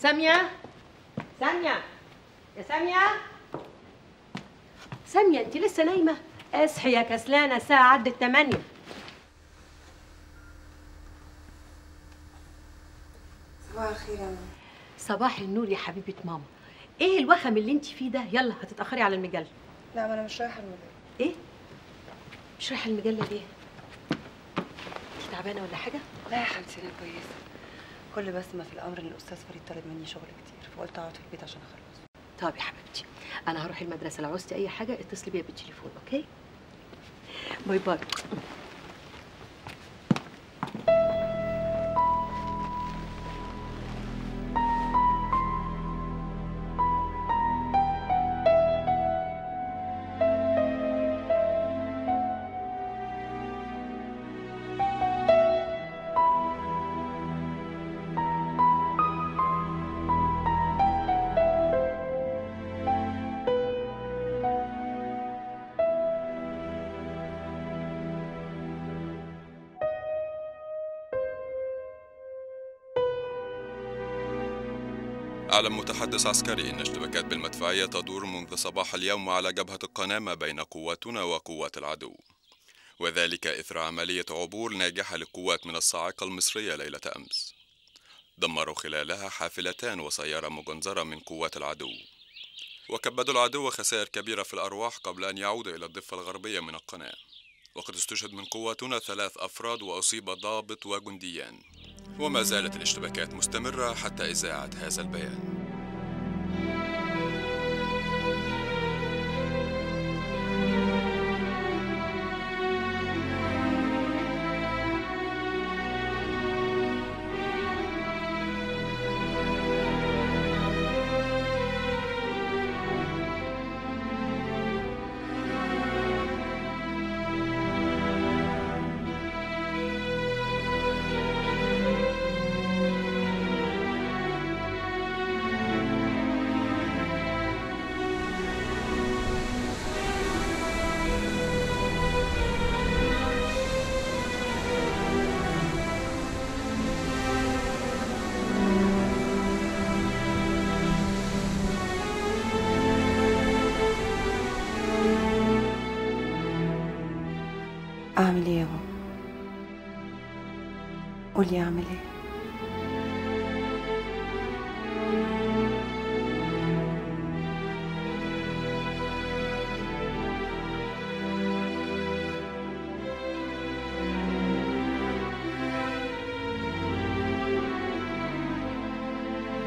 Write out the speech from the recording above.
سامية سامية يا سامية سامية انت لسه نايمة اصحي يا كسلانة الساعة عدت 8 صباح الخير يا ماما صباح النور يا حبيبة ماما ايه الوخم اللي انت فيه ده يلا هتتأخري على المجلة لا ما انا مش رايحه المدرسه ايه مش رايحة المجلة ليه انت تعبانة ولا حاجة لا يا حبيبتي انا كويسه كل بس ما في الامر ان الاستاذ فريد طلب مني شغل كتير فقلت اقعد في البيت عشان اخلص طب يا حبيبتي انا هروح المدرسة لو عوزتي اي حاجة اتصلي بيا بالتليفون اوكي باي باي أعلم متحدث عسكري إن اشتباكات بالمدفعية تدور منذ صباح اليوم على جبهة القناة ما بين قواتنا وقوات العدو وذلك إثر عملية عبور ناجحة للقوات من الصاعقة المصرية ليلة أمس دمروا خلالها حافلتان وسيارة مجنزرة من قوات العدو وكبدوا العدو خسائر كبيرة في الأرواح قبل أن يعودوا إلى الضفة الغربية من القناة وقد استشهد من قواتنا ثلاث أفراد وأصيب ضابط وجنديان وما زالت الاشتباكات مستمرة حتى إذاعة هذا البيان اعمل ايه يا بابا قولي اعمل ايه